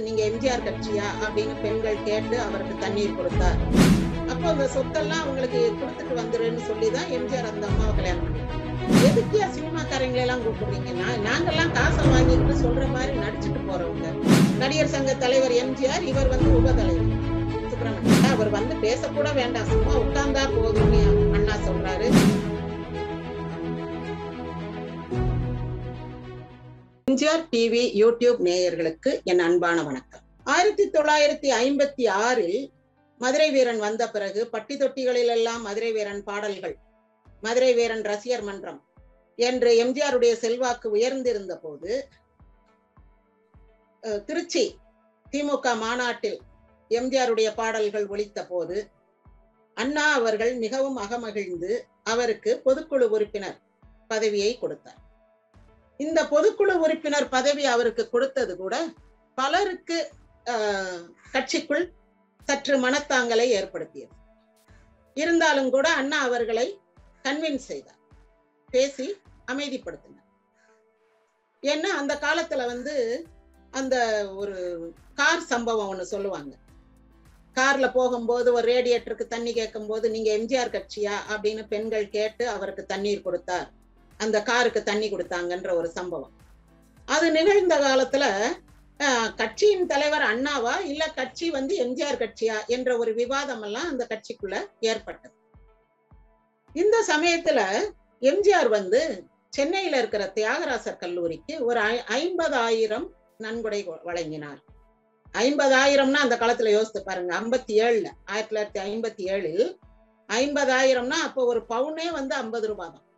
நீங்க எம்ஜிஆர் கட்சியா அப்படின்னு பெண்கள் கேட்டு அவருக்கு தண்ணீர் கொடுத்தார் அப்போ அந்த சொத்தெல்லாம் அவங்களுக்கு கொடுத்துட்டு வந்துருன்னு சொல்லி தான் எம்ஜிஆர் அந்த அம்மாவை கல்யாணம் பண்ணிட்டாங்க எதுக்கியா சினிமாக்காரங்களை எல்லாம் கூப்பிடுறீங்க நான் நாங்கெல்லாம் காசை வாங்கிட்டு சொல்ற மாதிரி நடிச்சுட்டு போறவங்க நடிகர் சங்க தலைவர் எம்ஜிஆர் இவர் வந்து உப தலைவர் சுப்பிரமணியன் அவர் வந்து பேசக்கூட வேண்டாம் சும்மா உட்கார்ந்தா போதும்னு அண்ணா சொல்றாரு எம்ஜிஆர் டிவி யூடியூப் நேயர்களுக்கு என் அன்பான வணக்கம் ஆயிரத்தி தொள்ளாயிரத்தி ஐம்பத்தி ஆறில் மதுரை வீரன் வந்த பிறகு பட்டி தொட்டிகளில் எல்லாம் மதுரை வீரன் பாடல்கள் மதுரை வீரன் ரசிகர் மன்றம் என்று எம்ஜிஆருடைய செல்வாக்கு உயர்ந்திருந்த போது அஹ், திருச்சி திமுக மாநாட்டில் எம்ஜிஆருடைய பாடல்கள் ஒலித்த போது அண்ணா அவர்கள் மிகவும் அகமகிழ்ந்து அவருக்கு பொதுக்குழு உறுப்பினர் பதவியை கொடுத்தார் இந்த பொதுக்குழு உறுப்பினர் பதவி அவருக்கு கொடுத்தது கூட பலருக்கு ஆஹ், கட்சிக்குள் சற்று மனத்தாங்கலை ஏற்படுத்தியது இருந்தாலும் கூட அண்ணா அவர்களை கன்வின்ஸ் செய்தார் பேசி அமைதிப்படுத்தினார் ஏன்னா அந்த காலத்துல வந்து அந்த ஒரு கார் சம்பவம் ஒண்ணு சொல்லுவாங்க கார்ல போகும்போது ஒரு ரேடியேட்டருக்கு தண்ணி கேட்கும் போது நீங்க எம்ஜிஆர் கட்சியா அப்படின்னு பெண்கள் கேட்டு அவருக்கு தண்ணீர் கொடுத்தார் அந்த காருக்கு தண்ணி கொடுத்தாங்கன்ற ஒரு சம்பவம் அது நிகழ்ந்த காலத்துல ஆஹ், கட்சியின் தலைவர் அண்ணாவா இல்ல கட்சி வந்து எம்ஜிஆர் கட்சியா என்ற ஒரு விவாதம் எல்லாம் அந்த கட்சிக்குள்ள ஏற்பட்டது இந்த சமயத்துல எம்ஜிஆர் வந்து சென்னையில இருக்கிற தியாகராசர் கல்லூரிக்கு ஒரு ஐ- ஐம்பதாயிரம் நன்கொடை வ- வழங்கினார் ஐம்பதாயிரம்னா அந்த காலத்துல யோசித்து பாருங்க ஐம்பத்தி ஏழுல ஆயிரத்தி தொள்ளாயிரத்தி ஐம்பத்தி ஏழில் ஐம்பதாயிரம்னா அப்போ ஒரு பவுனே வந்து ஐம்பது ரூபாய் தான்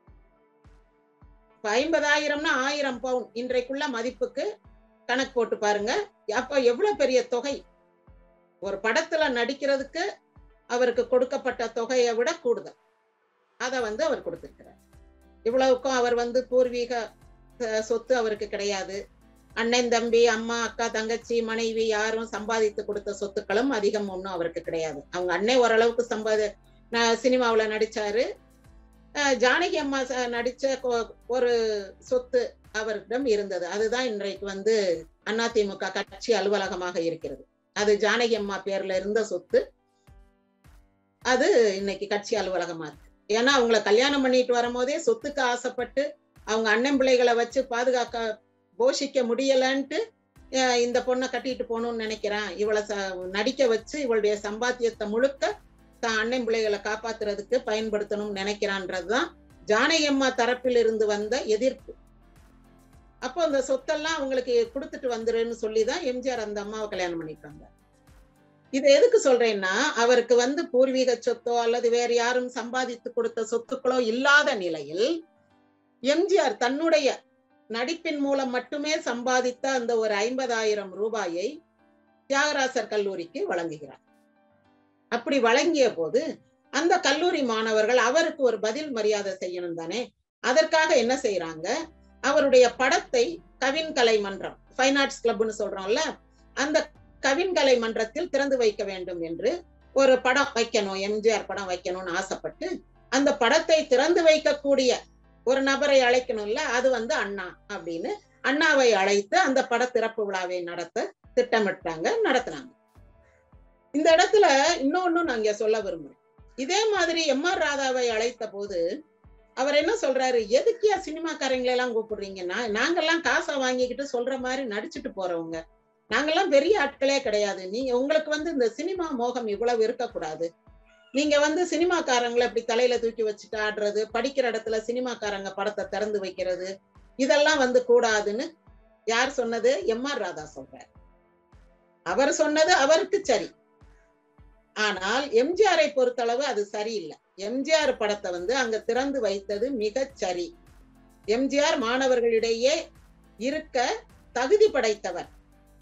இப்ப ஐம்பதாயிரம்னா ஆயிரம் பவுன் இன்றைக்குள்ள மதிப்புக்கு கணக்கு போட்டு பாருங்க அப்ப எவ்வளவு பெரிய தொகை ஒரு படத்துல நடிக்கிறதுக்கு அவருக்கு கொடுக்கப்பட்ட தொகையை விட கூடுதல் அதை வந்து அவர் கொடுத்திருக்கிறார் இவ்வளவுக்கும் அவர் வந்து பூர்வீக அஹ், சொத்து அவருக்கு கிடையாது அண்ணன் தம்பி அம்மா அக்கா தங்கச்சி மனைவி யாரும் சம்பாதித்து கொடுத்த சொத்துக்களும் அதிகம் ஒன்றும் அவருக்கு கிடையாது அவங்க அண்ணன் ஓரளவுக்கு சம்பாதி ந- சினிமாவுல நடிச்சாரு அஹ், ஜானகி அம்மா ச- நடிச்ச கொ- ஒரு சொத்து அவரிடம் இருந்தது அதுதான் இன்றைக்கு வந்து அதிமுக கட்சி அலுவலகமாக இருக்கிறது அது ஜானகி அம்மா பேர்ல இருந்த சொத்து அது இன்னைக்கு கட்சி அலுவலகமா இருக்கு ஏன்னா அவங்கள கல்யாணம் பண்ணிட்டு வரும்போதே சொத்துக்கு ஆசைப்பட்டு அவங்க அண்ணன் பிள்ளைகளை வச்சு பாதுகாக்க போஷிக்க முடியலன்ட்டு அஹ், இந்த பொண்ணை கட்டிட்டு போகணும்னு நினைக்கிறேன் இவளை ச- நடிக்க வச்சு இவளுடைய சம்பாத்தியத்தை முழுக்க தான் அண்ணன் பிள்ளைகளை காப்பாத்துறதுக்கு பயன்படுத்தணும்னு நினைக்கிறான்றதுதான் ஜானகி அம்மா தரப்பில் இருந்து வந்த எதிர்ப்பு அப்போ அந்த சொத்தெல்லாம் அவங்களுக்கு கொடுத்துட்டு வந்துருன்னு சொல்லிதான் எம்ஜிஆர் அந்த அம்மாவை கல்யாணம் பண்ணிட்டாங்க இது எதுக்கு சொல்றேன்னா அவருக்கு வந்து பூர்வீக சொத்தோ அல்லது வேற யாரும் சம்பாதித்து கொடுத்த சொத்துக்களோ இல்லாத நிலையில் எம்ஜிஆர் தன்னுடைய நடிப்பின் மூலம் மட்டுமே சம்பாதித்த அந்த ஒரு ஐம்பதாயிரம் ரூபாயை தியாகராசர் கல்லூரிக்கு வழங்குகிறார் அப்படி வழங்கிய போது அந்த கல்லூரி மாணவர்கள் அவருக்கு ஒரு பதில் மரியாதை செய்யணும் தானே அதற்காக என்ன செய்யறாங்க அவருடைய படத்தை கவின் கலை மன்றம் ஃபைன் ஆர்ட்ஸ் கிளப்னு சொல்றோம்ல அந்த கவின் கலை மன்றத்தில் திறந்து வைக்க வேண்டும் என்று ஒரு படம் வைக்கணும் எம்ஜிஆர் படம் வைக்கணும்னு ஆசைப்பட்டு அந்த படத்தை திறந்து வைக்கக்கூடிய ஒரு நபரை அழைக்கணும்ல அது வந்து அண்ணா அப்படின்னு அண்ணாவை அழைத்து அந்த பட திறப்பு விழாவை நடத்த திட்டமிட்டாங்க நடத்தினாங்க இந்த இடத்துல இன்னொன்னு நான் இங்க சொல்ல விரும்புறேன் இதே மாதிரி எம் ஆர் ராதாவை அழைத்த போது அவர் என்ன சொல்றாரு எதுக்கியா சினிமாக்காரங்களை எல்லாம் கூப்பிடுறீங்கன்னா நாங்கெல்லாம் காசை வாங்கிக்கிட்டு சொல்ற மாதிரி நடிச்சுட்டு போறவங்க நாங்கெல்லாம் பெரிய ஆட்களே கிடையாது நீங்க உங்களுக்கு வந்து இந்த சினிமா மோகம் இவ்வளவு இருக்கக்கூடாது நீங்க வந்து சினிமாக்காரங்களை இப்படி தலையில தூக்கி வச்சுட்டு ஆடுறது படிக்கிற இடத்துல சினிமாக்காரங்க படத்தை திறந்து வைக்கிறது இதெல்லாம் வந்து கூடாதுன்னு யார் சொன்னது எம் ஆர் ராதா சொல்றார் அவர் சொன்னது அவருக்கு சரி ஆனால் எம்ஜிஆரை பொறுத்தளவு அது சரியில்லை எம்ஜிஆர் படத்தை வந்து அங்க திறந்து வைத்தது மிகச் சரி எம்ஜிஆர் மாணவர்களிடையே இருக்க தகுதி படைத்தவர்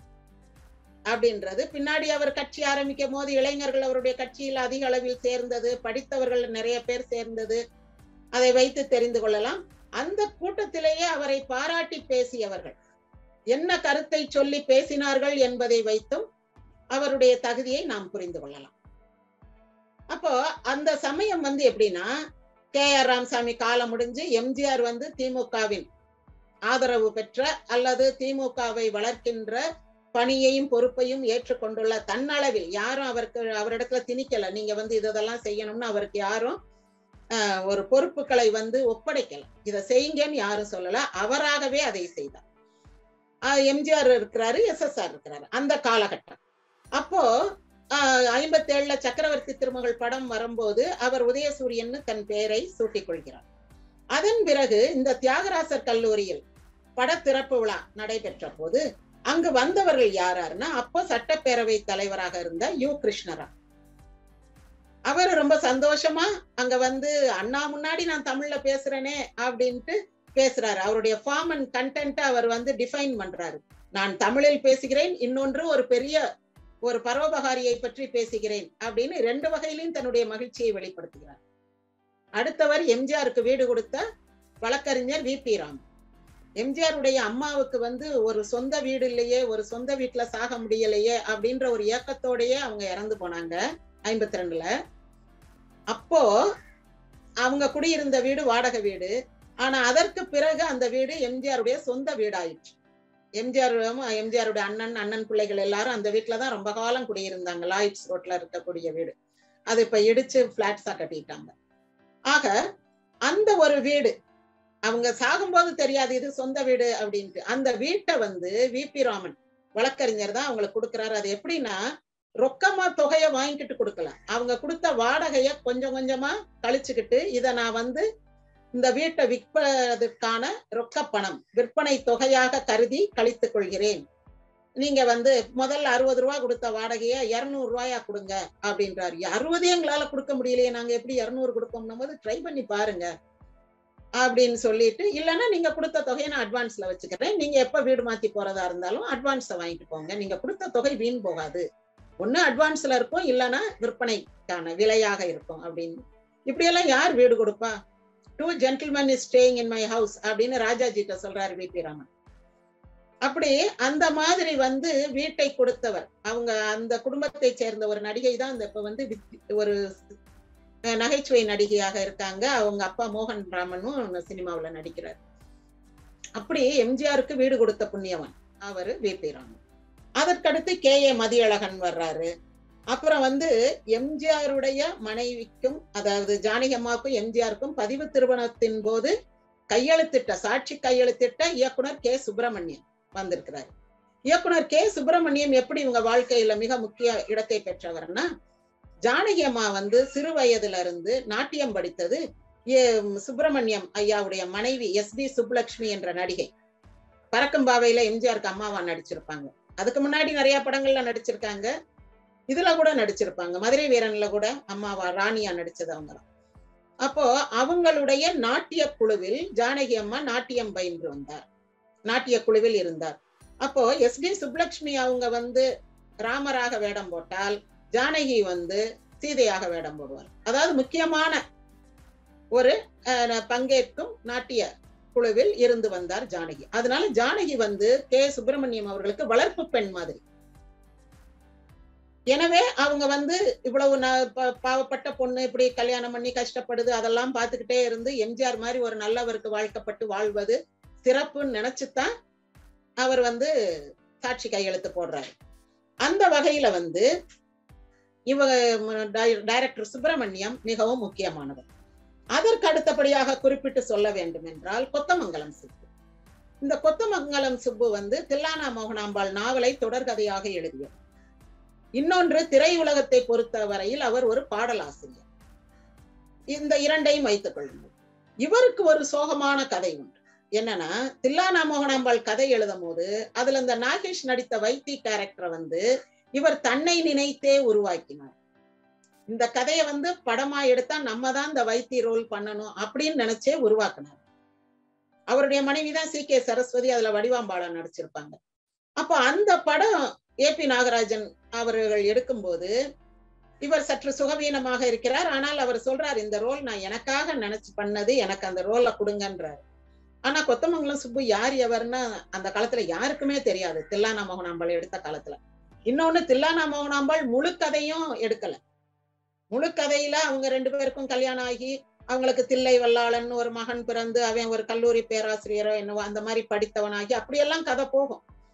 அப்படின்றது பின்னாடி அவர் கட்சி ஆரம்பிக்கும் போது இளைஞர்கள் அவருடைய கட்சியில் அதிக அளவில் சேர்ந்தது படித்தவர்கள் நிறைய பேர் சேர்ந்தது அதை வைத்து தெரிந்து கொள்ளலாம் அந்த கூட்டத்திலேயே அவரை பாராட்டி பேசியவர்கள் என்ன கருத்தை சொல்லி பேசினார்கள் என்பதை வைத்தும் அவருடைய தகுதியை நாம் புரிந்து கொள்ளலாம் அப்போ அந்த சமயம் வந்து எப்படின்னா கே ஆர் ராமசாமி காலம் முடிஞ்சு எம்ஜிஆர் வந்து திமுகவின் ஆதரவு பெற்ற அல்லது திமுகவை வளர்க்கின்ற பணியையும் பொறுப்பையும் ஏற்றுக்கொண்டுள்ள தன்னளவில் யாரும் அவருக்கு அவரிடத்துல திணிக்கல நீங்க வந்து இதெல்லாம் செய்யணும்னு அவருக்கு யாரும் ஆஹ், ஒரு பொறுப்புகளை வந்து ஒப்படைக்கல இதை செய்யுங்கன்னு யாரும் சொல்லல அவராகவே அதை செய்தார் ஆஹ், எம்ஜிஆர் இருக்கிறாரு எஸ்எஸ்ஆர் இருக்கிறாரு அந்த காலகட்டம் அப்போ ஐம்பத்தி ஏழுல சக்கரவர்த்தி திருமகள் படம் வரும்போது அவர் உதயசூரியன்னு தன் பெயரை சூட்டிக் கொள்கிறார் அதன் பிறகு இந்த தியாகராசர் கல்லூரியில் பட திறப்பு விழா நடைபெற்ற போது அங்கு வந்தவர்கள் யாராருன்னா அப்போ சட்டப்பேரவை தலைவராக இருந்த யு கிருஷ்ணரா அவர் ரொம்ப சந்தோஷமா அங்க வந்து அண்ணா முன்னாடி நான் தமிழ்ல பேசுறேனே அப்படின்ட்டு பேசுறாரு அவருடைய ஃபார்ம் அண்ட் கண்டென்ட் அவர் வந்து டிஃபைன் பண்றாரு நான் தமிழில் பேசுகிறேன் இன்னொன்று ஒரு பெரிய ஒரு பரோபகாரியை பற்றி பேசுகிறேன் அப்படின்னு ரெண்டு வகையிலும் தன்னுடைய மகிழ்ச்சியை வெளிப்படுத்துகிறார் அடுத்தவர் எம்ஜிஆருக்கு வீடு கொடுத்த வழக்கறிஞர் வி பி ராம் எம்ஜிஆருடைய அம்மாவுக்கு வந்து ஒரு சொந்த வீடு இல்லையே ஒரு சொந்த வீட்டுல சாக முடியலையே அப்படின்ற ஒரு ஏக்கத்தோடயே அவங்க இறந்து போனாங்க ஐம்பத்தி ரெண்டுல அப்போ அவங்க குடியிருந்த வீடு வாடகை வீடு ஆனா அதற்கு பிறகு அந்த வீடு எம்ஜிஆருடைய சொந்த வீடாயிற்று எம்ஜிஆர் எம்ஜிஆருடைய அண்ணன் அண்ணன் பிள்ளைகள் எல்லாரும் அந்த வீட்டுல தான் ரொம்ப காலம் குடியிருந்தாங்க லாயிட்ஸ் ரோட்ல இருக்கக்கூடிய வீடு அது இப்ப இடிச்சு பிளாட்ஸா கட்டிட்டாங்க ஆக அந்த ஒரு வீடு அவங்க சாகும்போது தெரியாது இது சொந்த வீடு அப்படின்ட்டு அந்த வீட்டை வந்து விபி ராமன் வழக்கறிஞர் தான் அவங்களுக்கு கொடுக்குறாரு அது எப்படின்னா ரொக்கமா தொகையை வாங்கிக்கிட்டு கொடுக்கல அவங்க கொடுத்த வாடகைய கொஞ்சம் கொஞ்சமா கழிச்சுக்கிட்டு இத நான் வந்து இந்த வீட்டை விற்பதற்கான ரொக்க பணம் விற்பனை தொகையாக கருதி கழித்துக் கொள்கிறேன் நீங்க வந்து முதல்ல அறுபது ரூபா கொடுத்த வாடகைய இருநூறு ரூபாயா கொடுங்க அப்படின்றாரு அறுபதே எங்களால கொடுக்க முடியலையே நாங்க எப்படி இருநூறு கொடுப்போம்னும் போது ட்ரை பண்ணி பாருங்க அப்படின்னு சொல்லிட்டு இல்லைன்னா நீங்க கொடுத்த தொகையை நான் அட்வான்ஸ்ல வச்சுக்கிறேன் நீங்க எப்ப வீடு மாத்தி போறதா இருந்தாலும் அட்வான்ஸை வாங்கிட்டு போங்க நீங்க கொடுத்த தொகை வீண் போகாது ஒண்ணு அட்வான்ஸ்ல இருக்கும் இல்லைன்னா விற்பனைக்கான விலையாக இருக்கும் அப்படின்னு இப்படியெல்லாம் யார் வீடு கொடுப்பா two gentleman is staying in my house அப்படின்னு ராஜாஜிட்ட சொல்றாரு வி பி ராமன் அப்படி அந்த மாதிரி வந்து வீட்டை கொடுத்தவர் அவங்க அந்த குடும்பத்தை சேர்ந்த ஒரு நடிகை தான் இந்த இப்ப வந்து வித்- ஒரு அஹ், நகைச்சுவை நடிகையாக இருக்காங்க அவங்க அப்பா மோகன் ராமனும் சினிமாவுல நடிக்கிறார் அப்படி எம்ஜிஆருக்கு வீடு கொடுத்த புண்ணியவன் அவரு வி பி ராமன் அதற்கடுத்து கே ஏ மதியழகன் வர்றாரு அப்புறம் வந்து எம்ஜிஆருடைய மனைவிக்கும் அதாவது ஜானகி அம்மாவுக்கும் எம்ஜிஆருக்கும் பதிவு திருமணத்தின் போது கையெழுத்திட்ட சாட்சி கையெழுத்திட்ட இயக்குனர் கே சுப்பிரமணியன் வந்திருக்கிறார் இயக்குனர் கே சுப்பிரமணியம் எப்படி இவங்க வாழ்க்கையில மிக முக்கிய இடத்தை பெற்றவர்னா ஜானகி அம்மா வந்து சிறு வயதுல இருந்து நாட்டியம் படித்தது ஏ- சுப்பிரமணியம் ஐயாவுடைய மனைவி எஸ் பி சுப்புலட்சுமி என்ற நடிகை பறக்கும் பாவையில எம்ஜிஆருக்கு அம்மாவா நடிச்சிருப்பாங்க அதுக்கு முன்னாடி நிறைய படங்கள்ல நடிச்சிருக்காங்க இதுல கூட நடிச்சிருப்பாங்க மதுரை வீரன்ல கூட அம்மாவா ராணியா நடிச்சது அவங்க அப்போ அவங்களுடைய நாட்டிய குழுவில் ஜானகி அம்மா நாட்டியம் பயின்று வந்தார் நாட்டிய குழுவில் இருந்தார் அப்போ எஸ் டி சுப்புலட்சுமி அவங்க வந்து ராமராக வேடம் போட்டால் ஜானகி வந்து சீதையாக வேடம் போடுவார் அதாவது முக்கியமான ஒரு அஹ், பங்கேற்கும் நாட்டிய குழுவில் இருந்து வந்தார் ஜானகி அதனால ஜானகி வந்து கே சுப்பிரமணியம் அவர்களுக்கு வளர்ப்பு பெண் மாதிரி எனவே அவங்க வந்து இவ்வளவு ந- ப- பாவப்பட்ட பொண்ணு இப்படி கல்யாணம் பண்ணி கஷ்டப்படுது அதெல்லாம் பார்த்துக்கிட்டே இருந்து எம்ஜிஆர் மாதிரி ஒரு நல்லவருக்கு வாழ்க்கப்பட்டு வாழ்வது சிறப்புன்னு நினைச்சுதான் அவர் வந்து சாட்சி கையெழுத்து போடுறாரு அந்த வகையில வந்து இவ டை- டைரக்டர் சுப்பிரமணியம் மிகவும் முக்கியமானவர் அதற்கு அடுத்தபடியாக குறிப்பிட்டு சொல்ல வேண்டும் என்றால் கொத்தமங்கலம் சுப்பு இந்த கொத்தமங்கலம் சுப்பு வந்து தில்லானா மோகனாம்பாள் நாவலை தொடர்கதையாக எழுதியவர் இன்னொன்று திரையுலகத்தை பொறுத்தவரையில் அவர் ஒரு பாடலாசிரியர் இந்த இரண்டையும் வைத்துக் கொள்ளுங்கள் இவருக்கு ஒரு சோகமான கதை உண்டு என்னன்னா தில்லானா மோகனாம்பாள் கதை எழுதும் போது அதுல இந்த நாகேஷ் நடித்த வைத்தி கேரக்டரை வந்து இவர் தன்னை நினைத்தே உருவாக்கினார் இந்த கதையை வந்து படமா எடுத்தா நம்ம தான் இந்த வைத்தி ரோல் பண்ணணும் அப்படின்னு நினைச்சே உருவாக்குனார் அவருடைய மனைவி தான் சி கே சரஸ்வதி அதுல வடிவாம்பாளா நடிச்சிருப்பாங்க அப்ப அந்த படம் ஏ பி நாகராஜன் அவர்கள் எடுக்கும்போது இவர் சற்று சுகவீனமாக இருக்கிறார் ஆனால் அவர் சொல்றார் இந்த ரோல் நான் எனக்காக நினைச்சு பண்ணது எனக்கு அந்த ரோலை கொடுங்கன்றார் ஆனா கொத்தமங்கலம் சுப்பு யார் எவர்னா அந்த காலத்துல யாருக்குமே தெரியாது தில்லானா மோகனாம்பாள் எடுத்த காலத்துல இன்னொன்னு தில்லானா மோகனாம்பாள் முழு கதையும் எடுக்கல முழு கதையில அவங்க ரெண்டு பேருக்கும் கல்யாணம் ஆகி அவங்களுக்கு தில்லை வல்லாளன் ஒரு மகன் பிறந்து அவன் ஒரு கல்லூரி பேராசிரியரோ என்னவோ அந்த மாதிரி படித்தவனாகி அப்படியெல்லாம் கதை போகும்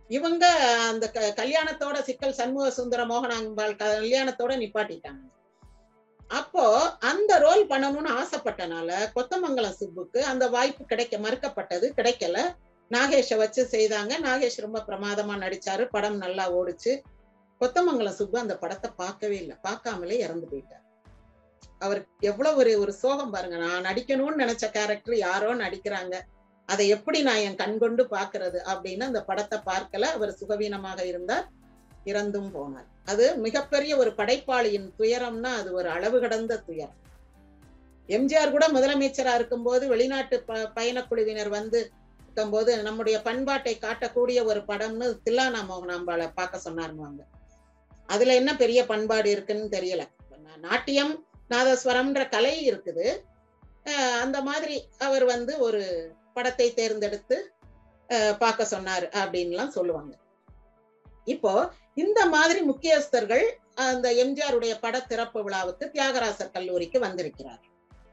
இவங்க அந்த க- கல்யாணத்தோட சிக்கல் சண்முக சுந்தர மோகனாம்பாள் கல்யாணத்தோட நிப்பாட்டிட்டாங்க அப்போ அந்த ரோல் பண்ணணும்னு ஆசைப்பட்டனால கொத்தமங்கலம் சுப்புக்கு அந்த வாய்ப்பு கிடைக்க மறுக்கப்பட்டது கிடைக்கல நாகேஷை வச்சு செய்தாங்க நாகேஷ் ரொம்ப பிரமாதமா நடிச்சாரு படம் நல்லா ஓடுச்சு கொத்தமங்கலம் சுப்பு அந்த படத்தை பார்க்கவே இல்லை பார்க்காமலே இறந்து போயிட்டார் அவருக்கு எவ்வளவு ஒரு ஒரு சோகம் பாருங்க நான் நடிக்கணும்னு நினைச்ச கேரக்டர் யாரோ நடிக்கிறாங்க அதை எப்படி நான் என் கண் கொண்டு பாக்குறது அப்படின்னு அந்த படத்தை பார்க்கல அவர் சுகவீனமாக இருந்தார் இறந்தும் போனார் அது மிகப்பெரிய ஒரு படைப்பாளியின் துயரம்னா அது ஒரு அளவு கடந்த துயரம் எம்ஜிஆர் கூட முதலமைச்சரா இருக்கும்போது வெளிநாட்டு ப பயணக்குழுவினர் வந்து இருக்கும்போது நம்முடைய பண்பாட்டை காட்டக்கூடிய ஒரு படம்னு தில்லானா மோகனாம்பாளை பார்க்க சொன்னாருவாங்க அதுல என்ன பெரிய பண்பாடு இருக்குன்னு தெரியல நாட்டியம் நாதஸ்வரம்ன்ற கலை இருக்குது அஹ் அந்த மாதிரி அவர் வந்து ஒரு படத்தை தேர்ந்தெடுத்து அஹ் பார்க்க சொன்னாரு அப்படின்லாம் சொல்லுவாங்க இப்போ இந்த மாதிரி முக்கியஸ்தர்கள் அந்த எம்ஜிஆருடைய பட திறப்பு விழாவுக்கு தியாகராசர் கல்லூரிக்கு வந்திருக்கிறார்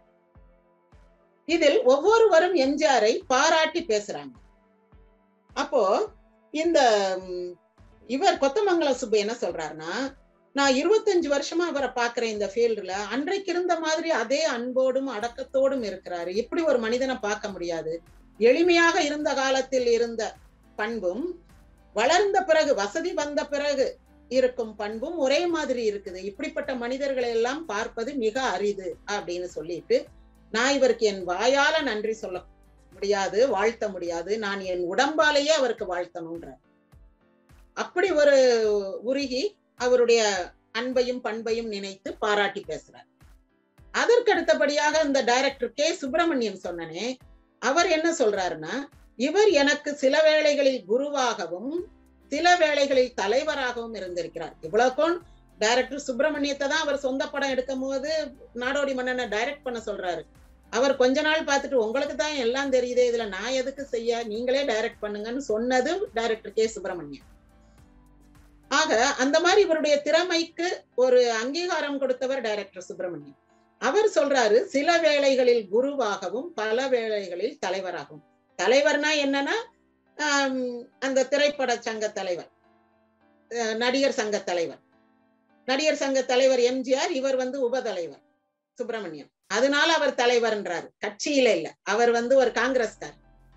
இதில் ஒவ்வொருவரும் எம்ஜிஆரை பாராட்டி பேசுறாங்க அப்போ இந்த ம், இவர் கொத்தமங்கலம் சுப்பு என்ன சொல்றாருன்னா நான் இருபத்தஞ்சு வருஷமா அவரை பாக்குறேன் இந்த ஃபீல்டுல அன்றைக்கு இருந்த மாதிரி அதே அன்போடும் அடக்கத்தோடும் இருக்கிறாரு இப்படி ஒரு மனிதனை பார்க்க முடியாது எளிமையாக இருந்த காலத்தில் இருந்த பண்பும் வளர்ந்த பிறகு வசதி வந்த பிறகு இருக்கும் பண்பும் ஒரே மாதிரி இருக்குது இப்படிப்பட்ட மனிதர்களை எல்லாம் பார்ப்பது மிக அரிது அப்படின்னு சொல்லிட்டு நான் இவருக்கு என் வாயால நன்றி சொல்ல முடியாது வாழ்த்த முடியாது நான் என் உடம்பாலேயே அவருக்கு வாழ்த்தணும்ன்ற அப்படி ஒரு உருகி அவருடைய அன்பையும் பண்பையும் நினைத்து பாராட்டி பேசுறார் அதற்கு அடுத்தபடியாக இந்த டைரக்டர் கே சுப்பிரமணியம் சொன்னனே அவர் என்ன சொல்றாருன்னா இவர் எனக்கு சில வேளைகளில் குருவாகவும் சில வேளைகளில் தலைவராகவும் இருந்திருக்கிறார் இவ்வளவுக்கும் டைரக்டர் சுப்பிரமணியத்தை தான் அவர் சொந்த படம் எடுக்கும் போது நாடோடி மன்னனை டைரக்ட் பண்ண சொல்றாரு அவர் கொஞ்ச நாள் பார்த்துட்டு உங்களுக்கு தான் எல்லாம் தெரியுதே இதுல நான் எதுக்கு செய்ய நீங்களே டைரக்ட் பண்ணுங்கன்னு சொன்னது டைரக்டர் கே சுப்பிரமணியம் ஆக அந்த மாதிரி இவருடைய திறமைக்கு ஒரு அங்கீகாரம் கொடுத்தவர் டைரக்டர் சுப்பிரமணியம் அவர் சொல்றாரு சில வேளைகளில் குருவாகவும் பல வேளைகளில் தலைவராகவும் தலைவர்னா என்னன்னா ஆம், அந்த திரைப்பட சங்க தலைவர் அஹ், நடிகர் சங்க தலைவர் நடிகர் சங்க தலைவர் எம்ஜிஆர் இவர் வந்து உபதலைவர் சுப்பிரமணியம் அதனால அவர் தலைவர்ன்றாரு கட்சியில இல்ல அவர் வந்து ஒரு காங்கிரஸ்கார்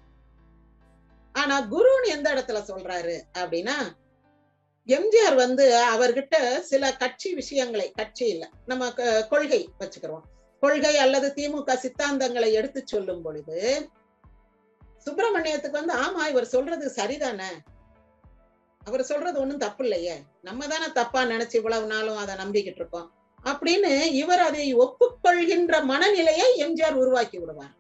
ஆனா குருன்னு எந்த இடத்துல சொல்றாரு அப்படின்னா எம்ஜிஆர் வந்து அவர்கிட்ட சில கட்சி விஷயங்களை கட்சி இல்ல நம்ம க- கொள்கை வச்சுக்கிறோம் கொள்கை அல்லது திமுக சித்தாந்தங்களை எடுத்து சொல்லும் பொழுது சுப்பிரமணியத்துக்கு வந்து ஆமா இவர் சொல்றது சரிதானே அவர் சொல்றது ஒண்ணும் தப்பு இல்லையே நம்ம தானே தப்பா நினைச்சு இவ்வளவு நாளும் அதை நம்பிக்கிட்டு இருக்கோம் அப்படின்னு இவர் அதை ஒப்புக்கொள்கின்ற மனநிலையை எம்ஜிஆர் உருவாக்கி விடுவார்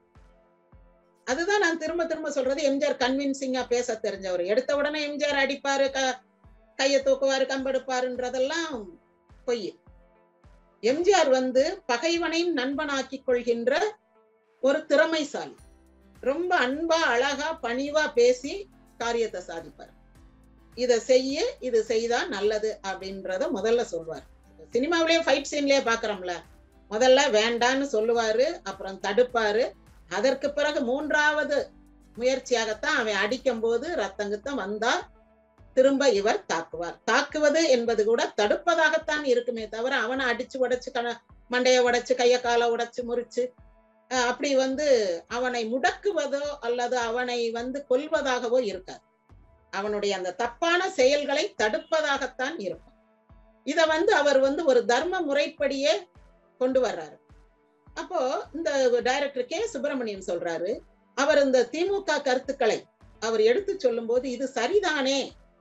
அதுதான் நான் திரும்ப திரும்ப சொல்றது எம்ஜிஆர் கன்வின்சிங்கா பேச தெரிஞ்சவர் எடுத்த உடனே எம்ஜிஆர் அடிப்பாரு க- கையை தூக்குவாரு கம்பெடுப்பாருன்றதெல்லாம் பொய் எம்ஜிஆர் வந்து பகைவனையும் நண்பனாக்கிக் கொள்கின்ற ஒரு திறமைசாலி ரொம்ப அன்பா அழகா பணிவா பேசி காரியத்தை சாதிப்பார் இத செய்ய இது செய்தா நல்லது அப்படின்றத முதல்ல சொல்வார் சினிமாவிலேயே ஃபைட் சீன்லயே பாக்குறோம்ல முதல்ல வேண்டான்னு சொல்லுவாரு அப்புறம் தடுப்பாரு அதற்கு பிறகு மூன்றாவது முயற்சியாகத்தான் அவன் அடிக்கும் போது ரத்தங்குத்தம் வந்தா திரும்ப இவர் தாக்குவார் தாக்குவது என்பது கூட தடுப்பதாகத்தான் இருக்குமே தவிர அவனை அடிச்சு உடைச்சு கண மண்டைய உடைச்சு கைய காலை உடைச்சு முறிச்சு அஹ் அப்படி வந்து அவனை முடக்குவதோ அல்லது அவனை வந்து கொல்வதாகவோ இருக்காது அவனுடைய அந்த தப்பான செயல்களை தடுப்பதாகத்தான் இருக்கும் இத வந்து அவர் வந்து ஒரு தர்ம முறைப்படியே கொண்டு வர்றாரு அப்போ இந்த டைரக்டர் கே சுப்பிரமணியம் சொல்றாரு அவர் இந்த திமுக கருத்துக்களை அவர் எடுத்து சொல்லும் போது இது சரிதானே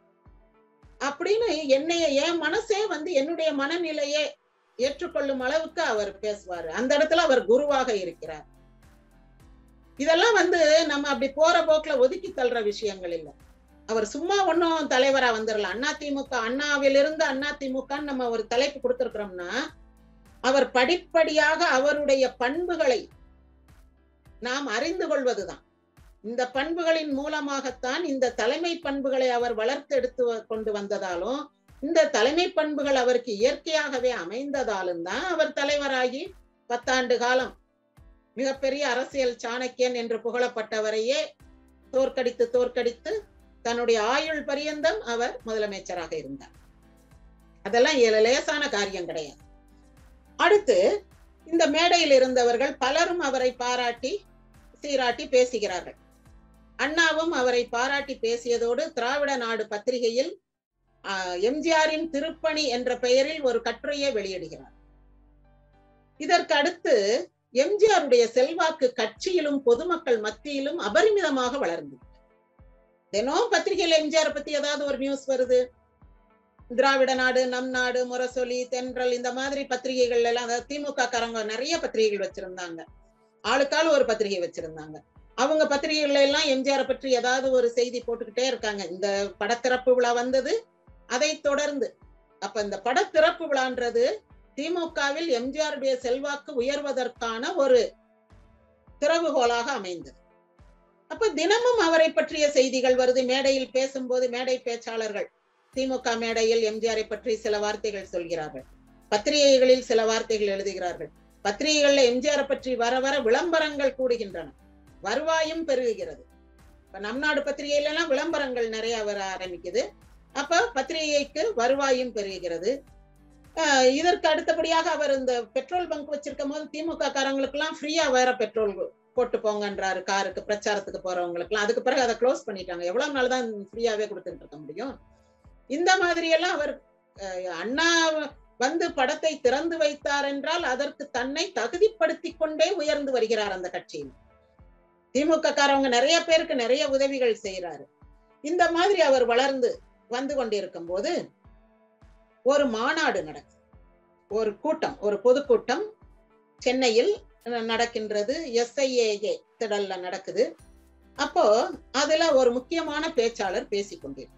அப்படின்னு என்னைய என் மனசே வந்து என்னுடைய மனநிலையே ஏற்றுக்கொள்ளும் அளவுக்கு அவர் பேசுவாரு அந்த இடத்துல அவர் குருவாக இருக்கிறார் இதெல்லாம் வந்து நம்ம அப்படி போற போக்குல ஒதுக்கி தள்ளுற விஷயங்கள் இல்லை அவர் சும்மா ஒன்னும் தலைவரா வந்துடலாம் அண்ணா திமுக அண்ணாவிலிருந்து அண்ணா திமுகன்னு நம்ம ஒரு தலைப்பு கொடுத்திருக்கிறோம்னா அவர் படிப்படியாக அவருடைய பண்புகளை நாம் அறிந்து கொள்வதுதான் இந்த பண்புகளின் மூலமாகத்தான் இந்த தலைமை பண்புகளை அவர் வளர்த்து எடுத்து வ- கொண்டு வந்ததாலும் இந்த தலைமை பண்புகள் அவருக்கு இயற்கையாகவே அமைந்ததாலும் தான் அவர் தலைவராகி பத்தாண்டு காலம் மிகப்பெரிய அரசியல் சாணக்கியன் என்று புகழப்பட்டவரையே தோற்கடித்து தோற்கடித்து தன்னுடைய ஆயுள் பரியந்தம் அவர் முதலமைச்சராக இருந்தார் அதெல்லாம் ஏ- லேசான காரியம் கிடையாது அடுத்து இந்த மேடையில் இருந்தவர்கள் பலரும் அவரை பாராட்டி சீராட்டி பேசுகிறார்கள் அண்ணாவும் அவரை பாராட்டி பேசியதோடு திராவிட நாடு பத்திரிகையில் ஆஹ், எம்ஜிஆரின் திருப்பணி என்ற பெயரில் ஒரு கட்டுரையை வெளியிடுகிறார் இதற்கு அடுத்து எம்ஜிஆருடைய செல்வாக்கு கட்சியிலும் பொதுமக்கள் மத்தியிலும் அபரிமிதமாக வளர்ந்து தினம் பத்திரிகையில எம்ஜிஆர் பத்தி ஏதாவது ஒரு நியூஸ் வருது திராவிட நாடு நம் நாடு முரசொலி தென்றல் இந்த மாதிரி பத்திரிகைகள் எல்லாம் அதாவது திமுக காரங்க நிறைய பத்திரிகைகள் வச்சிருந்தாங்க ஆளுக்காள் ஒரு பத்திரிகை வச்சிருந்தாங்க அவங்க பத்திரிகைகள்ல எல்லாம் எம்ஜிஆர் பற்றி ஏதாவது ஒரு செய்தி போட்டுக்கிட்டே இருக்காங்க இந்த படத்திறப்பு விழா வந்தது அதை தொடர்ந்து அப்ப இந்த படத்திறப்பு விழான்றது திமுகவில் எம்ஜிஆருடைய செல்வாக்கு உயர்வதற்கான ஒரு திறவுகோலாக அமைந்தது அப்ப தினமும் அவரை பற்றிய செய்திகள் வருது மேடையில் பேசும்போது மேடை பேச்சாளர்கள் திமுக மேடையில் எம்ஜிஆரை பற்றி சில வார்த்தைகள் சொல்கிறார்கள் பத்திரிகைகளில் சில வார்த்தைகள் எழுதுகிறார்கள் பத்திரிகைகள்ல எம்ஜிஆரை பற்றி வர வர விளம்பரங்கள் கூடுகின்றன வருவாயும் பெருகுகிறது இப்ப நம் நாடு பத்திரிகையில எல்லாம் விளம்பரங்கள் நிறைய வர ஆரம்பிக்குது அப்ப பத்திரிகைக்கு வருவாயும் பெருகுகிறது ஆஹ் இதற்கு அடுத்தபடியாக அவர் இந்த பெட்ரோல் பங்க் வச்சிருக்கும் போது திமுக காரங்களுக்கு எல்லாம் ஃப்ரீயா வேற பெட்ரோல் போட்டு போங்கன்றாரு காருக்கு பிரச்சாரத்துக்கு போறவங்களுக்கு எல்லாம் அதுக்கு பிறகு அதை க்ளோஸ் பண்ணிட்டாங்க எவ்வளவு நாள் தான் ஃப்ரீயாவே கொடுத்துட்டு இருக்க முடியும் இந்த மாதிரி எல்லாம் அவர் அஹ், அண்ணா வந்து படத்தை திறந்து வைத்தார் என்றால் அதற்கு தன்னை தகுதிப்படுத்தி கொண்டே உயர்ந்து வருகிறார் அந்த கட்சியில் திமுக காரவங்க நிறைய பேருக்கு நிறைய உதவிகள் செய்யறாரு இந்த மாதிரி அவர் வளர்ந்து வந்து கொண்டிருக்கும் போது ஒரு மாநாடு நடக்குது ஒரு கூட்டம் ஒரு பொதுக்கூட்டம் சென்னையில் ந- நடக்கின்றது எஸ்ஐஏஏ திடல்ல நடக்குது அப்போ அதுல ஒரு முக்கியமான பேச்சாளர் பேசிக் கொண்டிருக்கிறார்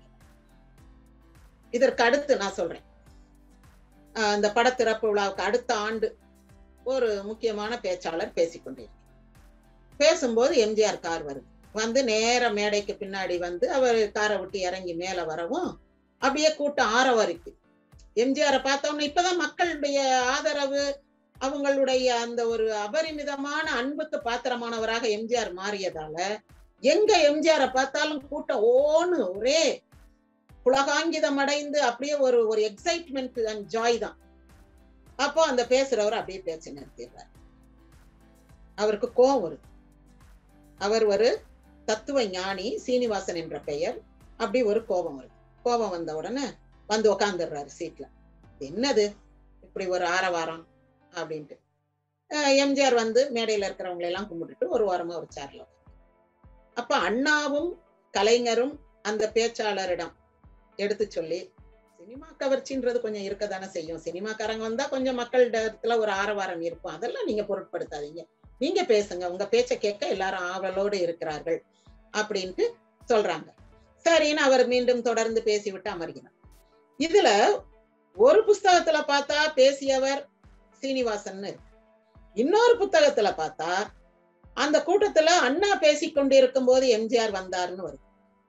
இதற்கு அடுத்து நான் சொல்றேன் ஆஹ் அந்த படத்திறப்பு விழாவுக்கு அடுத்த ஆண்டு ஒரு முக்கியமான பேச்சாளர் பேசிக் கொண்டிருக்கிறார் பேசும்போது எம்ஜிஆர் கார் வருது வந்து நேர மேடைக்கு பின்னாடி வந்து அவர் காரை விட்டு இறங்கி மேல வரவும் அப்படியே கூட்டம் ஆரவரிக்கு எம்ஜிஆரை பார்த்தோம்னா இப்பதான் மக்களுடைய ஆதரவு அவங்களுடைய அந்த ஒரு அபரிமிதமான அன்புக்கு பாத்திரமானவராக எம்ஜிஆர் மாறியதால எங்க எம்ஜிஆரை பார்த்தாலும் கூட்டம் ஓன்னு ஒரே புலகாங்கிதம் அடைந்து அப்படியே ஒரு ஒரு எக்ஸைட்மெண்ட் அண்ட் ஜாய் தான் அப்போ அந்த பேசுறவர் அப்படியே பேச்சு நிறுத்திடுறார் அவருக்கு கோபம் வருது அவர் ஒரு தத்துவ ஞானி சீனிவாசன் என்ற பெயர் அப்படி ஒரு கோபம் வருது கோபம் வந்த உடனே வந்து உக்காந்துடுறாரு சீட்ல என்னது இப்படி ஒரு ஆரவாரம் அப்படின்ட்டு அஹ் எம்ஜிஆர் வந்து மேடையில இருக்கிறவங்களை எல்லாம் கும்பிட்டுட்டு ஒரு வாரமா ஒரு சேர்ல உட்கார்ந்தார். அப்ப அண்ணாவும் கலைஞரும் அந்த பேச்சாளரிடம் எடுத்து சொல்லி சினிமா கவர்ச்சின்றது கொஞ்சம் இருக்கதானே செய்யும் சினிமாக்காரங்க வந்தா கொஞ்சம் மக்கள் இடத்துல ஒரு ஆரவாரம் இருக்கும் அதெல்லாம் நீங்க பொருட்படுத்தாதீங்க நீங்க பேசுங்க உங்க பேச்சை கேட்க எல்லாரும் ஆவலோடு இருக்கிறார்கள் அப்படின்ட்டு சொல்றாங்க சரின்னு அவர் மீண்டும் தொடர்ந்து பேசிவிட்டு அமர்கிறார் இதுல ஒரு புஸ்தகத்துல பார்த்தா பேசியவர் சீனிவாசன் இருக்கு இன்னொரு புத்தகத்துல பார்த்தா அந்த கூட்டத்துல அண்ணா பேசிக் கொண்டிருக்கும் போது எம்ஜிஆர் வந்தாருன்னு வருது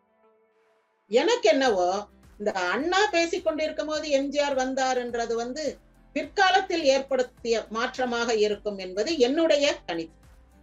எனக்கு என்னவோ இந்த அண்ணா பேசிக் கொண்டிருக்கும் போது எம்ஜிஆர் வந்தாருன்றது வந்து பிற்காலத்தில் ஏற்படுத்திய மாற்றமாக இருக்கும் என்பது என்னுடைய கணிப்பு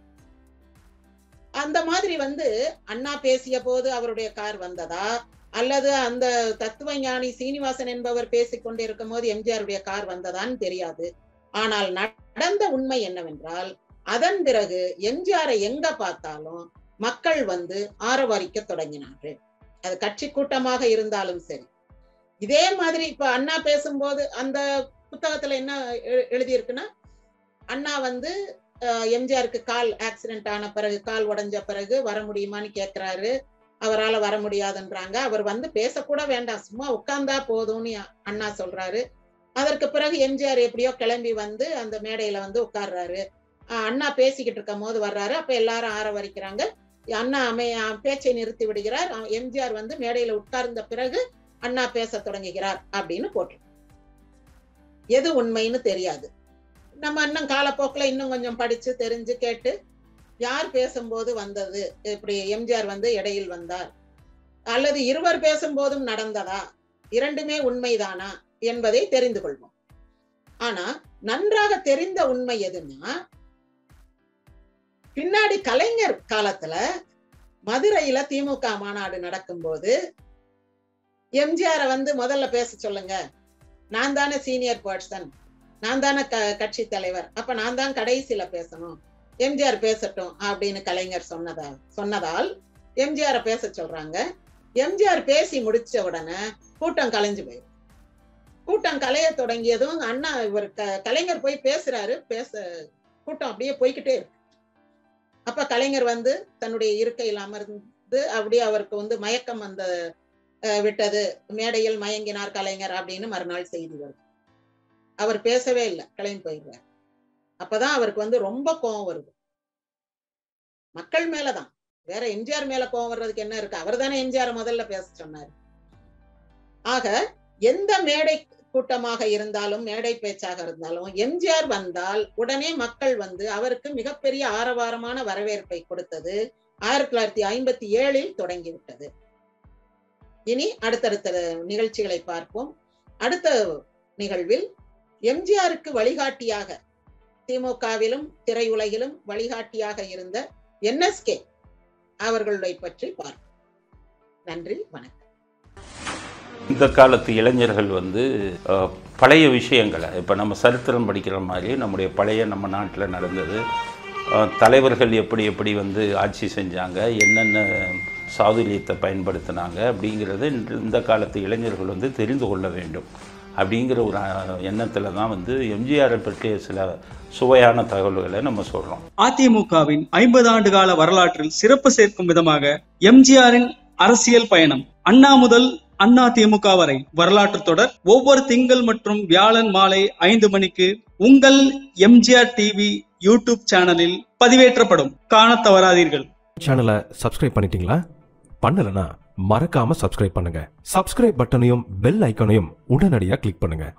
அந்த மாதிரி வந்து அண்ணா பேசிய போது அவருடைய கார் வந்ததா அல்லது அந்த தத்துவ ஞானி சீனிவாசன் என்பவர் பேசிக் கொண்டிருக்கும் போது எம்ஜிஆருடைய கார் வந்ததான்னு தெரியாது ஆனால் நடந்த உண்மை என்னவென்றால் அதன் பிறகு எம்ஜிஆரை எங்க பார்த்தாலும் மக்கள் வந்து ஆரவாரிக்க தொடங்கினார்கள் அது கட்சி கூட்டமாக இருந்தாலும் சரி இதே மாதிரி இப்ப அண்ணா பேசும்போது அந்த புத்தகத்துல என்ன எழு- எழுதியிருக்குன்னா அண்ணா வந்து அஹ், எம்ஜிஆருக்கு கால் ஆக்சிடென்ட் ஆன பிறகு கால் உடைஞ்ச பிறகு வர முடியுமான்னு கேக்குறாரு அவரால வர முடியாதுன்றாங்க அவர் வந்து பேசக்கூட வேண்டாம் சும்மா உட்கார்ந்தா போதும்னு அண்ணா சொல்றாரு அதற்கு பிறகு எம்ஜிஆர் எப்படியோ கிளம்பி வந்து அந்த மேடையில வந்து உட்கார்றாரு அஹ், அண்ணா பேசிக்கிட்டு இருக்கும் போது வர்றாரு அப்ப எல்லாரும் ஆரவரிக்கிறாங்க அண்ணா அமை அஹ், பேச்சை நிறுத்தி விடுகிறார் அஹ், எம்ஜிஆர் வந்து மேடையில உட்கார்ந்த பிறகு அண்ணா பேச தொடங்குகிறார் அப்படின்னு போட்டு எது உண்மைன்னு தெரியாது நம்ம இன்னும் காலப்போக்கில் இன்னும் கொஞ்சம் படிச்சு தெரிஞ்சு கேட்டு யார் பேசும்போது வந்தது இப்படி எம்ஜிஆர் வந்து இடையில் வந்தார் அல்லது இருவர் பேசும்போதும் நடந்ததா இரண்டுமே உண்மைதானா என்பதை தெரிந்து கொள்வோம் ஆனா நன்றாக தெரிந்த உண்மை எதுன்னா பின்னாடி கலைஞர் காலத்துல மதுரையில திமுக மாநாடு நடக்கும்போது எம்ஜிஆரை வந்து முதல்ல பேச சொல்லுங்க நான் தானே சீனியர் பர்சன் நான் தானே க கட்சி தலைவர் அப்ப நான் தான் கடைசியில பேசணும் எம்ஜிஆர் பேசட்டும் அப்படின்னு கலைஞர் சொன்னதா சொன்னதால் எம்ஜிஆரை பேச சொல்றாங்க எம்ஜிஆர் பேசி முடிச்ச உடனே கூட்டம் கலைஞ்சு போயிடும் கூட்டம் கலைய தொடங்கியதும் அண்ணா இவர் க- கலைஞர் போய் பேசுறாரு பேச கூட்டம் அப்படியே போய்க்கிட்டே இருக்கு அப்ப கலைஞர் வந்து தன்னுடைய இருக்கையில் அமர்ந்து அப்படியே அவருக்கு வந்து மயக்கம் வந்த அஹ், விட்டது மேடையில் மயங்கினார் கலைஞர் அப்படின்னு மறுநாள் செய்தி வருது அவர் பேசவே இல்லை கிளம்பி போயிடுறார் அப்பதான் அவருக்கு வந்து ரொம்ப கோபம் வருது மக்கள் மேலதான் வேற எம்ஜிஆர் மேல கோபம் வர்றதுக்கு என்ன இருக்கு அவர் தானே எம்ஜிஆர் முதல்ல பேச சொன்னாரு ஆக எந்த மேடை கூட்டமாக இருந்தாலும் மேடை பேச்சாக இருந்தாலும் எம்ஜிஆர் வந்தால் உடனே மக்கள் வந்து அவருக்கு மிகப்பெரிய ஆரவாரமான வரவேற்பை கொடுத்தது ஆயிரத்தி தொள்ளாயிரத்தி ஐம்பத்தி ஏழில் தொடங்கிவிட்டது இனி அடுத்தடுத்த நிகழ்ச்சிகளை பார்ப்போம் அடுத்த நிகழ்வில் எம்ஜிஆருக்கு வழிகாட்டியாக திமுகவிலும் திரையுலகிலும் வழிகாட்டியாக இருந்த என்எஸ்கே அவர்களுடைய பற்றி பார்ப்போம் நன்றி வணக்கம் இந்த காலத்து இளைஞர்கள் வந்து அஹ், பழைய விஷயங்களை இப்போ நம்ம சரித்திரம் படிக்கிற மாதிரி நம்முடைய பழைய நம்ம நாட்டில் நடந்தது அஹ், தலைவர்கள் எப்படி எப்படி வந்து ஆட்சி செஞ்சாங்க என்னென்ன சாதுரியத்தை பயன்படுத்தினாங்க அப்படிங்கிறத இன்று இந்த காலத்து இளைஞர்கள் வந்து தெரிந்து கொள்ள வேண்டும் அப்படிங்கிற ஒரு எண்ணத்தில் தான் வந்து எம்ஜிஆரை பற்றிய சில சுவையான தகவல்களை நம்ம சொல்கிறோம் அதிமுகவின் ஐம்பது ஆண்டு கால வரலாற்றில் சிறப்பு சேர்க்கும் விதமாக எம்ஜிஆரின் அரசியல் பயணம் அண்ணா முதல் அண்ணா திமுக வரை வரலாற்று தொடர் ஒவ்வொரு திங்கள் மற்றும் வியாழன் மாலை ஐந்து மணிக்கு உங்கள் எம்ஜிஆர் டிவி யூடியூப் சேனலில் பதிவேற்றப்படும் காணத் தவறாதீர்கள் சேனலை சப்ஸ்கிரைப் பண்ணிட்டீங்களா பண்ணலனா மறக்காம சப்ஸ்கிரைப் பண்ணுங்க சப்ஸ்கிரைப் பட்டனையும் பெல் ஐகானையும் உடனடியாக கிளிக் பண்ணுங்க